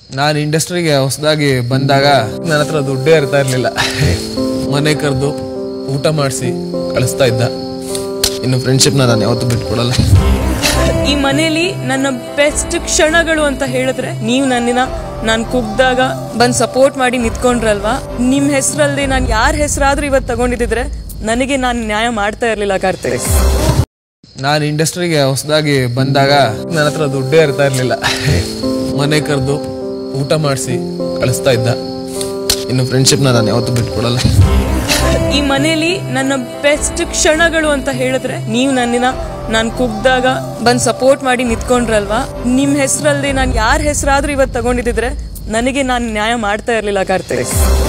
ನಾನು ಇಂಡಸ್ಟ್ರಿಗೆ ಹೊಸದಾಗಿ ಬಂದಾಗ ನನ್ನ ಹತ್ರ ದುಡ್ಡೇ ಇರ್ತಾ ಇರಲಿಲ್ಲ ಮನೆ ಕರೆದು ಊಟ ಮಾಡಿಸಿ ಕಳಿಸ್ತಾ ಇದ್ದ ಇನ್ನು ಫ್ರೆಂಡ್ಶಿಪ್ನ ನಾನು ಯಾವತ್ತೂ ಬಿಟ್ಕೊಡಲ್ಲ ಈ ಮನೇಲಿ ನನ್ನ ಬೆಸ್ಟ್ ಕ್ಷಣಗಳು ಅಂತ ಹೇಳಿದ್ರೆ ನೀವು ನನ್ನನ್ನ ನಾನು ಕುಗ್ದಾಗ ಬಂದ್ ಸಪೋರ್ಟ್ ಮಾಡಿ ನಿಂತ್ಕೊಂಡ್ರಲ್ವಾ ನಿಮ್ ಹೆಸರಲ್ಲಿ ನಾನು ಯಾರ ಹೆಸರಾದ್ರೂ ಇವತ್ತು ತಗೊಂಡಿದ್ರೆ ನನಗೆ ನಾನು ನ್ಯಾಯ ಮಾಡ್ತಾ ಇರ್ಲಿಲ್ಲ ಕಾರ್ತಿಕ್ ನಾನು ಇಂಡಸ್ಟ್ರಿಗೆ ಹೊಸದಾಗಿ ಬಂದಾಗ ನನ್ನ ಹತ್ರ ದುಡ್ಡೇ ಇರ್ತಾ ಇರಲಿಲ್ಲ ಮನೆ ಕರೆದು ಊಟ ಮಾಡಿಸಿ ಕಳಿಸ್ತಾ ಇದ್ದ ಇನ್ನು ಫ್ರೆಂಡ್ಶಿಪ್ನ ನಾನು ಯಾವತ್ತೂ ಬಿಟ್ಕೊಡಲ್ಲ ಈ ಮನೇಲಿ ನನ್ನ ಬೆಸ್ಟ್ ಕ್ಷಣಗಳು ಅಂತ ಹೇಳಿದ್ರೆ ನೀವು ನನ್ನನ್ನ ನಾನು ಕುಗ್ದಾಗ ಬಂದ್ ಸಪೋರ್ಟ್ ಮಾಡಿ ನಿಂತ್ಕೊಂಡ್ರಲ್ವಾ ನಿಮ್ ಹೆಸರಲ್ಲಿ ನಾನು ಯಾರ ಹೆಸರಾದ್ರೂ ಇವತ್ತು ತಗೊಂಡಿದ್ರೆ ನನಗೆ ನಾನು ನ್ಯಾಯ ಮಾಡ್ತಾ ಇರ್ಲಿಲ್ಲ ಕಾರ್ತಿಕ್